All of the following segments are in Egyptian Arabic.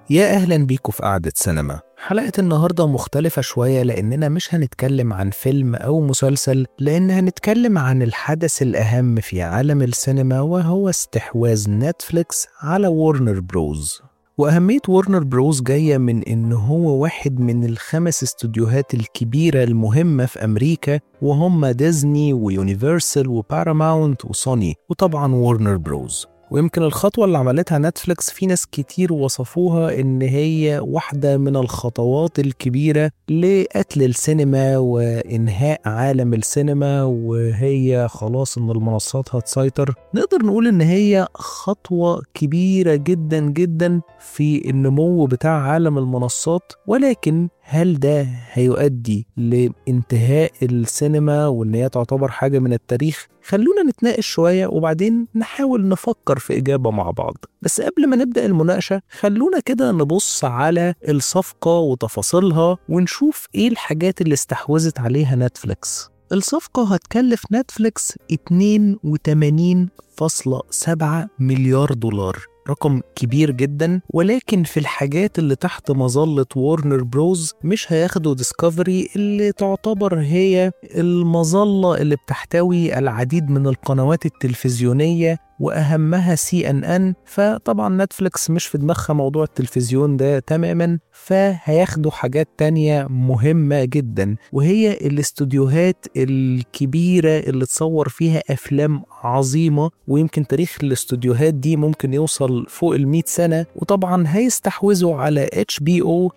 يا أهلا بيكم في قعدة سينما حلقة النهاردة مختلفة شوية لأننا مش هنتكلم عن فيلم أو مسلسل لأن هنتكلم عن الحدث الأهم في عالم السينما وهو استحواذ نتفليكس على وورنر بروز وأهمية وورنر بروز جاية من إن هو واحد من الخمس استوديوهات الكبيرة المهمة في أمريكا وهم ديزني ويونيفرسال وباراماونت وسوني وطبعا وورنر بروز ويمكن الخطوة اللي عملتها نتفليكس في ناس كتير وصفوها إن هي واحدة من الخطوات الكبيرة لقتل السينما وإنهاء عالم السينما وهي خلاص إن المنصات هتسيطر نقدر نقول إن هي خطوة كبيرة جدا جدا في النمو بتاع عالم المنصات ولكن هل ده هيؤدي لانتهاء السينما وان هي تعتبر حاجه من التاريخ خلونا نتناقش شويه وبعدين نحاول نفكر في اجابه مع بعض بس قبل ما نبدا المناقشه خلونا كده نبص على الصفقه وتفاصيلها ونشوف ايه الحاجات اللي استحوذت عليها نتفليكس الصفقة هتكلف نتفليكس 82.7 مليار دولار رقم كبير جدا ولكن في الحاجات اللي تحت مظلة وورنر بروز مش هياخدوا ديسكفري اللي تعتبر هي المظلة اللي بتحتوي العديد من القنوات التلفزيونية واهمها سي ان ان فطبعا نتفليكس مش في دماغها موضوع التلفزيون ده تماما فهياخدوا حاجات تانية مهمة جدا وهي الاستوديوهات الكبيرة اللي تصور فيها افلام عظيمة ويمكن تاريخ الاستوديوهات دي ممكن يوصل فوق ال سنة وطبعا هيستحوذوا على اتش بي او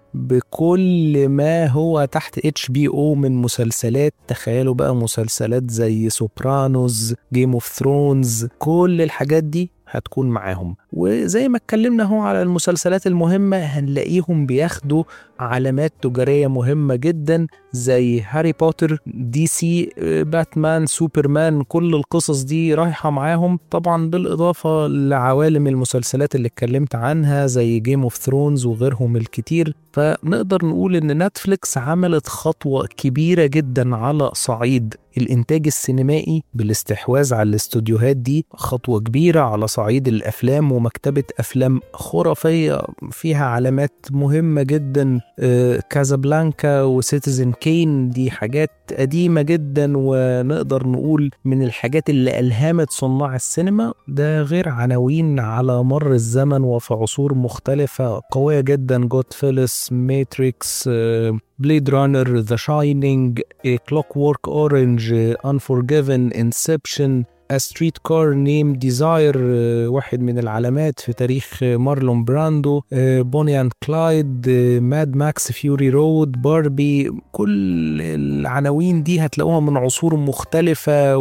بكل ما هو تحت اتش بي او من مسلسلات تخيلوا بقى مسلسلات زي سوبرانوز جيم اوف ثرونز كل الحاجات دي هتكون معاهم وزي ما اتكلمنا هو على المسلسلات المهمة هنلاقيهم بياخدوا علامات تجارية مهمة جدا زي هاري بوتر دي سي باتمان سوبرمان كل القصص دي رايحة معاهم طبعا بالإضافة لعوالم المسلسلات اللي اتكلمت عنها زي جيم اوف ثرونز وغيرهم الكتير فنقدر نقول ان نتفليكس عملت خطوة كبيرة جدا على صعيد الانتاج السينمائي بالاستحواذ على الاستوديوهات دي خطوة كبيرة على صعيد الافلام ومكتبة افلام خرافية فيها علامات مهمة جدا كازابلانكا وسيتيزن كين دي حاجات قديمة جدا ونقدر نقول من الحاجات اللي ألهمت صناع السينما ده غير عناوين على مر الزمن وفي عصور مختلفة قوية جدا جود فيلس ماتريكس بليد رانر ذا شاينينج كلوك وورك اورنج انفورجيفن انسبشن A Streetcar Named Desire واحد من العلامات في تاريخ مارلون براندو بوني اند كلايد ماد ماكس فيوري رود باربي كل العناوين دي هتلاقوها من عصور مختلفة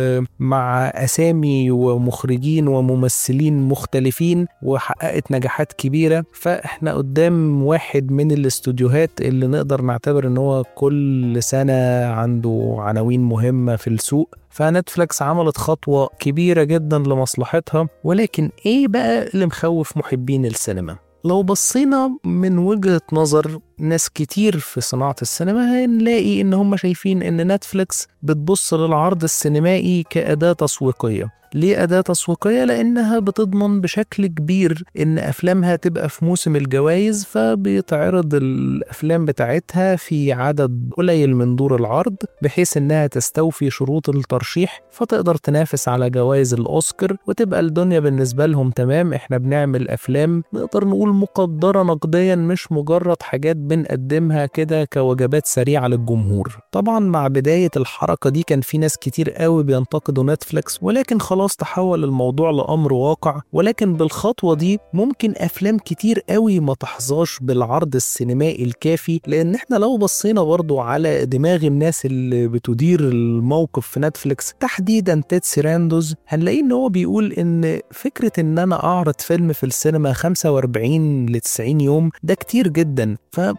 ومع أسامي ومخرجين وممثلين مختلفين وحققت نجاحات كبيرة فإحنا قدام واحد من الاستوديوهات اللي نقدر نعتبر إن هو كل سنة عنده عناوين مهمة في السوق فنتفليكس عملت خطوة كبيرة جدا لمصلحتها ولكن ايه بقى اللي مخوف محبين السينما؟ لو بصينا من وجهة نظر ناس كتير في صناعة السينما هنلاقي إن هم شايفين إن نتفليكس بتبص للعرض السينمائي كأداة تسويقية ليه أداة تسويقية؟ لأنها بتضمن بشكل كبير إن أفلامها تبقى في موسم الجوائز فبيتعرض الأفلام بتاعتها في عدد قليل من دور العرض بحيث إنها تستوفي شروط الترشيح فتقدر تنافس على جوائز الأوسكار وتبقى الدنيا بالنسبة لهم تمام إحنا بنعمل أفلام نقدر نقول مقدرة نقديا مش مجرد حاجات بنقدمها كده كوجبات سريعة للجمهور طبعا مع بداية الحركة دي كان في ناس كتير قوي بينتقدوا نتفليكس ولكن خلاص خلاص تحول الموضوع لأمر واقع ولكن بالخطوة دي ممكن أفلام كتير قوي ما تحظاش بالعرض السينمائي الكافي لأن احنا لو بصينا برضو على دماغ الناس اللي بتدير الموقف في نتفليكس تحديدا تيد سيراندوز هنلاقيه ان هو بيقول ان فكرة ان انا اعرض فيلم في السينما 45 ل 90 يوم ده كتير جدا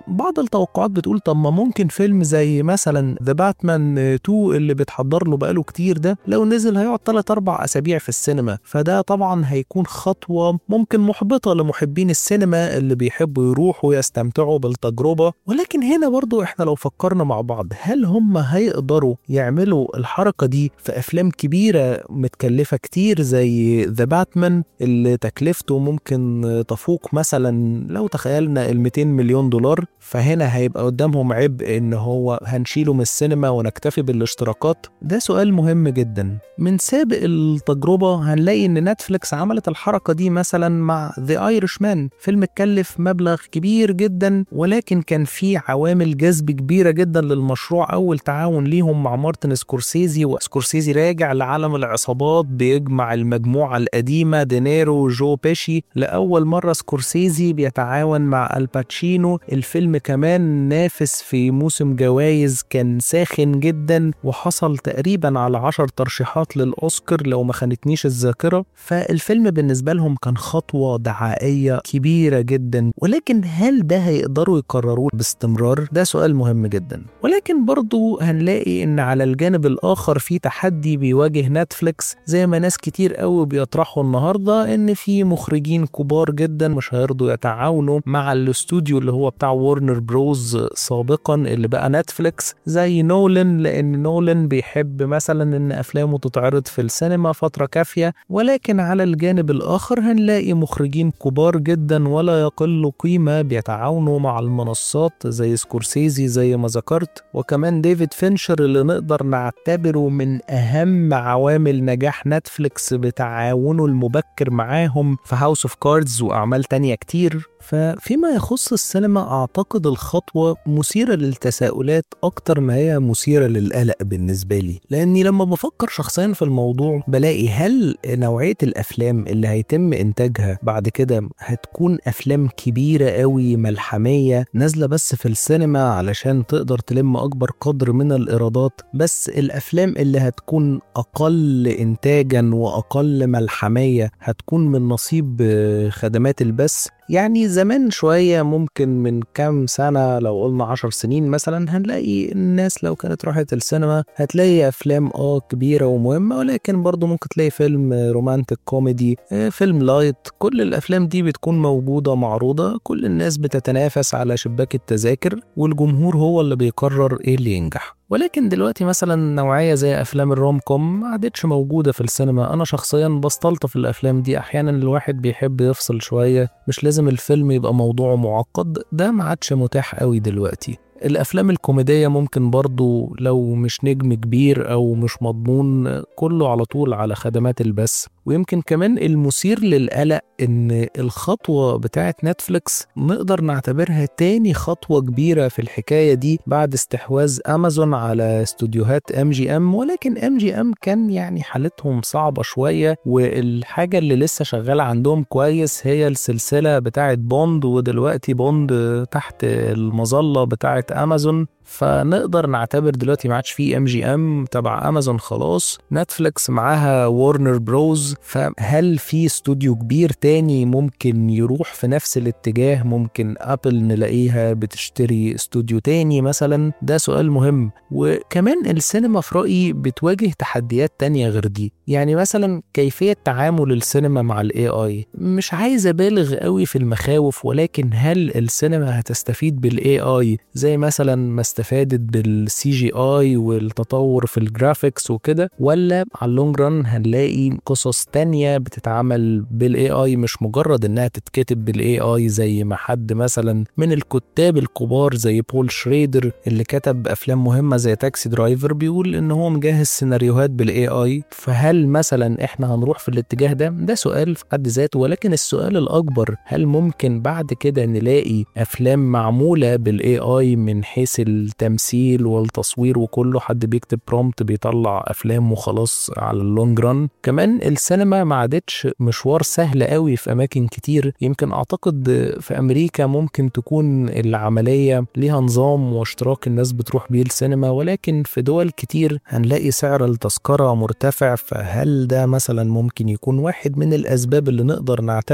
فبعض التوقعات بتقول طب ما ممكن فيلم زي مثلا ذا باتمان 2 اللي بيتحضر له بقاله كتير ده لو نزل هيقعد 3 4 اسابيع في السينما فده طبعا هيكون خطوه ممكن محبطه لمحبين السينما اللي بيحبوا يروحوا ويستمتعوا بالتجربه ولكن هنا برضو احنا لو فكرنا مع بعض هل هم هيقدروا يعملوا الحركه دي في افلام كبيره متكلفه كتير زي ذا باتمان اللي تكلفته ممكن تفوق مثلا لو تخيلنا ال 200 مليون دولار فهنا هيبقى قدامهم عبء ان هو هنشيله من السينما ونكتفي بالاشتراكات ده سؤال مهم جدا من سابق التجربه هنلاقي ان نتفليكس عملت الحركه دي مثلا مع ذا ايرش مان فيلم اتكلف مبلغ كبير جدا ولكن كان فيه عوامل جذب كبيره جدا للمشروع اول تعاون ليهم مع مارتن سكورسيزي وسكورسيزي راجع لعالم العصابات بيجمع المجموعه القديمه دينيرو وجو بيشي لاول مره سكورسيزي بيتعاون مع الباتشينو الفيلم كمان نافس في موسم جوائز كان ساخن جدا وحصل تقريبا على عشر ترشيحات للأوسكار لو ما خانتنيش الذاكرة فالفيلم بالنسبة لهم كان خطوة دعائية كبيرة جدا ولكن هل ده هيقدروا يكرروه باستمرار؟ ده سؤال مهم جدا ولكن برضو هنلاقي ان على الجانب الآخر في تحدي بيواجه نتفليكس زي ما ناس كتير قوي بيطرحوا النهاردة ان في مخرجين كبار جدا مش هيرضوا يتعاونوا مع الاستوديو اللي هو بتاع وورنر بروز سابقا اللي بقى نتفليكس زي نولن لان نولن بيحب مثلا ان افلامه تتعرض في السينما فتره كافيه ولكن على الجانب الاخر هنلاقي مخرجين كبار جدا ولا يقل قيمه بيتعاونوا مع المنصات زي سكورسيزي زي ما ذكرت وكمان ديفيد فينشر اللي نقدر نعتبره من اهم عوامل نجاح نتفليكس بتعاونه المبكر معاهم في هاوس اوف كاردز واعمال تانية كتير ففيما يخص السينما أعتقد الخطوة مثيرة للتساؤلات أكتر ما هي مثيرة للقلق بالنسبة لي لأني لما بفكر شخصيا في الموضوع بلاقي هل نوعية الأفلام اللي هيتم إنتاجها بعد كده هتكون أفلام كبيرة قوي ملحمية نازلة بس في السينما علشان تقدر تلم أكبر قدر من الإيرادات بس الأفلام اللي هتكون أقل إنتاجا وأقل ملحمية هتكون من نصيب خدمات البث يعني زمان شوية ممكن من كام سنة لو قلنا عشر سنين مثلا هنلاقي الناس لو كانت راحت السينما هتلاقي أفلام اه كبيرة ومهمة ولكن برضو ممكن تلاقي فيلم رومانتك كوميدي فيلم لايت كل الأفلام دي بتكون موجودة معروضة كل الناس بتتنافس على شباك التذاكر والجمهور هو اللي بيقرر ايه اللي ينجح ولكن دلوقتي مثلا نوعية زي أفلام الروم كوم ما عادتش موجودة في السينما أنا شخصيا بستلطف الأفلام دي أحيانا الواحد بيحب يفصل شوية مش لازم الفيلم يبقى موضوعه معقد ده ما عادش متاح قوي دلوقتي الافلام الكوميديه ممكن برضو لو مش نجم كبير او مش مضمون كله على طول على خدمات البث ويمكن كمان المثير للقلق ان الخطوه بتاعه نتفليكس نقدر نعتبرها تاني خطوه كبيره في الحكايه دي بعد استحواذ امازون على استوديوهات ام جي ام ولكن ام جي ام كان يعني حالتهم صعبه شويه والحاجه اللي لسه شغاله عندهم كويس هي السلسله بتاعه بوند ودلوقتي بوند تحت المظله بتاعه امازون فنقدر نعتبر دلوقتي ما عادش في ام جي ام تبع امازون خلاص نتفليكس معاها وورنر بروز فهل في استوديو كبير تاني ممكن يروح في نفس الاتجاه ممكن ابل نلاقيها بتشتري استوديو تاني مثلا ده سؤال مهم وكمان السينما في رايي بتواجه تحديات تانية غير دي يعني مثلا كيفيه تعامل السينما مع الاي اي مش عايز ابالغ قوي في المخاوف ولكن هل السينما هتستفيد بالاي اي زي مثلا ما استفادت بالسي جي اي والتطور في الجرافيكس وكده ولا على اللونج ران هنلاقي قصص تانية بتتعمل بالاي اي مش مجرد انها تتكتب بالاي اي زي ما حد مثلا من الكتاب الكبار زي بول شريدر اللي كتب افلام مهمه زي تاكسي درايفر بيقول ان هو مجهز سيناريوهات بالاي اي فهل مثلا احنا هنروح في الاتجاه ده ده سؤال في حد ذاته ولكن السؤال الاكبر هل ممكن بعد كده نلاقي افلام معموله بالاي اي من حيث التمثيل والتصوير وكله حد بيكتب برومت بيطلع افلام وخلاص على اللونج ران كمان السينما ما عادتش مشوار سهل قوي في اماكن كتير يمكن اعتقد في امريكا ممكن تكون العمليه ليها نظام واشتراك الناس بتروح بيه السينما ولكن في دول كتير هنلاقي سعر التذكره مرتفع فهل ده مثلا ممكن يكون واحد من الاسباب اللي نقدر نعتبره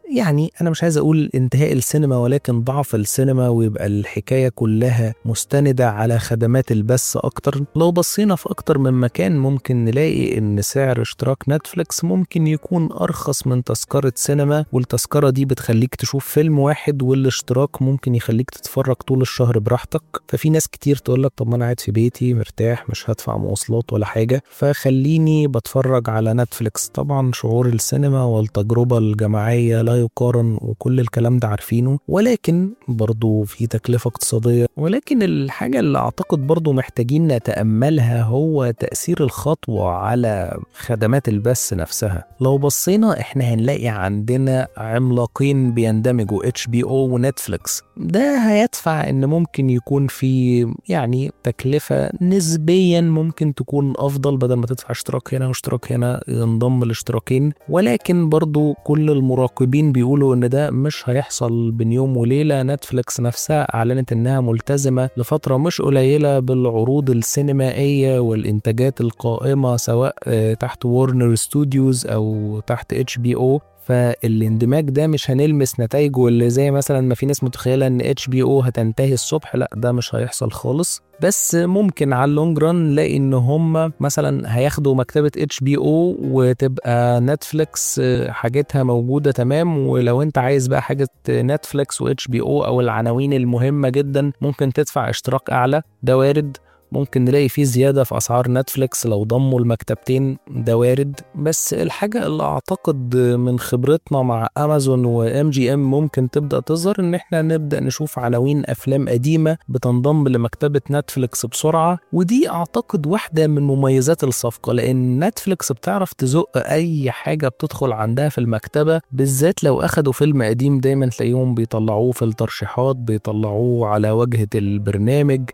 يعني أنا مش عايز أقول انتهاء السينما ولكن ضعف السينما ويبقى الحكاية كلها مستندة على خدمات البث أكتر لو بصينا في أكتر من مكان ممكن نلاقي إن سعر اشتراك نتفليكس ممكن يكون أرخص من تذكرة سينما والتذكرة دي بتخليك تشوف فيلم واحد والاشتراك ممكن يخليك تتفرج طول الشهر براحتك ففي ناس كتير تقول لك طب ما أنا قاعد في بيتي مرتاح مش هدفع مواصلات ولا حاجة فخليني بتفرج على نتفليكس طبعا شعور السينما والتجربة الجماعية لا يقارن وكل الكلام ده عارفينه ولكن برضو في تكلفة اقتصادية ولكن الحاجة اللي أعتقد برضو محتاجين نتأملها هو تأثير الخطوة على خدمات البث نفسها لو بصينا احنا هنلاقي عندنا عملاقين بيندمجوا اتش بي او ونتفليكس ده هيدفع ان ممكن يكون في يعني تكلفة نسبيا ممكن تكون افضل بدل ما تدفع اشتراك هنا واشتراك هنا ينضم الاشتراكين ولكن برضو كل المراقبين بيقولوا ان ده مش هيحصل بين يوم وليلة نتفليكس نفسها اعلنت انها ملتزمة لفترة مش قليلة بالعروض السينمائية والانتاجات القائمة سواء تحت وورنر ستوديوز او تحت اتش بي او فالاندماج ده مش هنلمس نتائجه اللي زي مثلا ما في ناس متخيله ان اتش بي او هتنتهي الصبح لا ده مش هيحصل خالص بس ممكن على اللونج ران نلاقي ان هم مثلا هياخدوا مكتبه اتش بي او وتبقى نتفليكس حاجتها موجوده تمام ولو انت عايز بقى حاجه نتفليكس واتش بي او او العناوين المهمه جدا ممكن تدفع اشتراك اعلى ده وارد ممكن نلاقي فيه زيادة في أسعار نتفليكس لو ضموا المكتبتين ده وارد بس الحاجة اللي أعتقد من خبرتنا مع أمازون وإم جي إم ممكن تبدأ تظهر إن إحنا نبدأ نشوف عناوين أفلام قديمة بتنضم لمكتبة نتفليكس بسرعة ودي أعتقد واحدة من مميزات الصفقة لأن نتفليكس بتعرف تزق أي حاجة بتدخل عندها في المكتبة بالذات لو أخدوا فيلم قديم دايما تلاقيهم بيطلعوه في الترشيحات بيطلعوه على واجهة البرنامج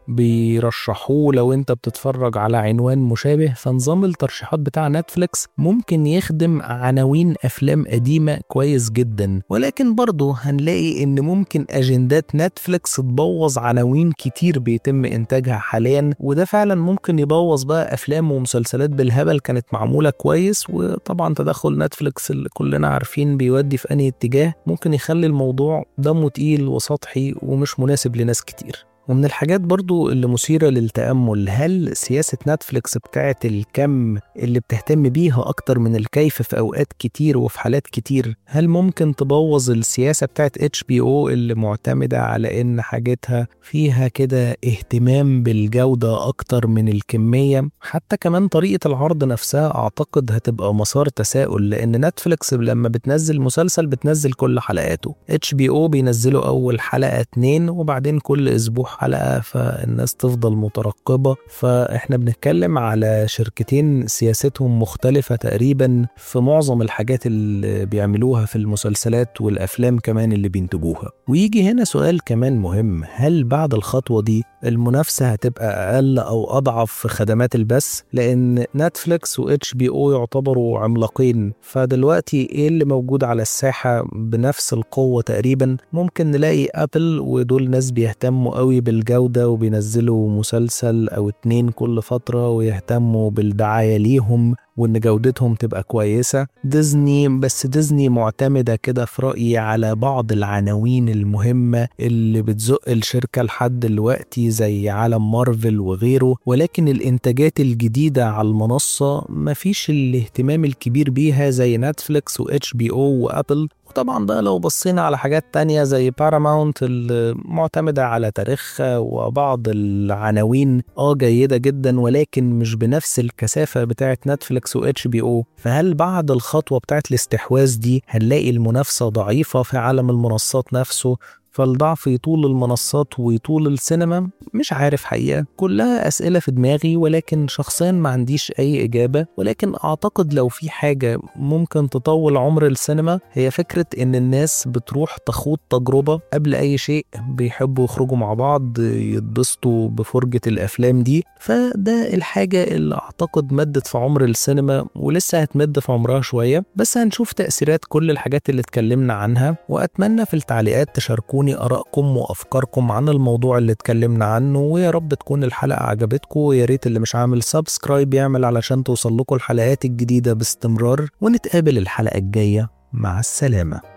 بيرشحوه لو انت بتتفرج على عنوان مشابه فنظام الترشيحات بتاع نتفليكس ممكن يخدم عناوين افلام قديمه كويس جدا ولكن برضه هنلاقي ان ممكن اجندات نتفليكس تبوظ عناوين كتير بيتم انتاجها حاليا وده فعلا ممكن يبوظ بقى افلام ومسلسلات بالهبل كانت معموله كويس وطبعا تدخل نتفليكس اللي كلنا عارفين بيودي في انهي اتجاه ممكن يخلي الموضوع دمه تقيل وسطحي ومش مناسب لناس كتير ومن الحاجات برضو اللي مثيرة للتأمل هل سياسة نتفليكس بتاعت الكم اللي بتهتم بيها أكتر من الكيف في أوقات كتير وفي حالات كتير هل ممكن تبوظ السياسة بتاعت اتش بي او اللي معتمدة على إن حاجتها فيها كده اهتمام بالجودة أكتر من الكمية حتى كمان طريقة العرض نفسها أعتقد هتبقى مسار تساؤل لأن نتفليكس لما بتنزل مسلسل بتنزل كل حلقاته اتش بي او بينزلوا أول حلقة اتنين وبعدين كل أسبوع حلقة فالناس تفضل مترقبة فإحنا بنتكلم على شركتين سياستهم مختلفة تقريبا في معظم الحاجات اللي بيعملوها في المسلسلات والأفلام كمان اللي بينتجوها ويجي هنا سؤال كمان مهم هل بعد الخطوة دي المنافسة هتبقى أقل أو أضعف في خدمات البث لأن نتفليكس و اتش بي او يعتبروا عملاقين فدلوقتي إيه اللي موجود على الساحة بنفس القوة تقريبا ممكن نلاقي أبل ودول ناس بيهتموا قوي بالجودة وبينزلوا مسلسل أو اتنين كل فترة ويهتموا بالدعاية ليهم وإن جودتهم تبقى كويسة ديزني بس ديزني معتمدة كده في رأيي على بعض العناوين المهمة اللي بتزق الشركة لحد دلوقتي زي عالم مارفل وغيره ولكن الإنتاجات الجديدة على المنصة مفيش الاهتمام الكبير بيها زي نتفليكس و اتش بي او وابل وطبعا بقى لو بصينا على حاجات تانية زي باراماونت المعتمدة على تاريخها وبعض العناوين اه جيدة جدا ولكن مش بنفس الكثافة بتاعة نتفليكس و اتش بي او فهل بعد الخطوة بتاعة الاستحواذ دي هنلاقي المنافسة ضعيفة في عالم المنصات نفسه فالضعف يطول المنصات ويطول السينما مش عارف حقيقة كلها أسئلة في دماغي ولكن شخصيا ما عنديش أي إجابة ولكن أعتقد لو في حاجة ممكن تطول عمر السينما هي فكرة إن الناس بتروح تخوض تجربة قبل أي شيء بيحبوا يخرجوا مع بعض يتبسطوا بفرجة الأفلام دي فده الحاجة اللي أعتقد مدت في عمر السينما ولسه هتمد في عمرها شوية بس هنشوف تأثيرات كل الحاجات اللي اتكلمنا عنها وأتمنى في التعليقات تشاركوني شاركوني آرائكم وأفكاركم عن الموضوع اللي اتكلمنا عنه ويا رب تكون الحلقة عجبتكم ويا ريت اللي مش عامل سبسكرايب يعمل علشان توصل لكم الحلقات الجديدة باستمرار ونتقابل الحلقة الجاية مع السلامه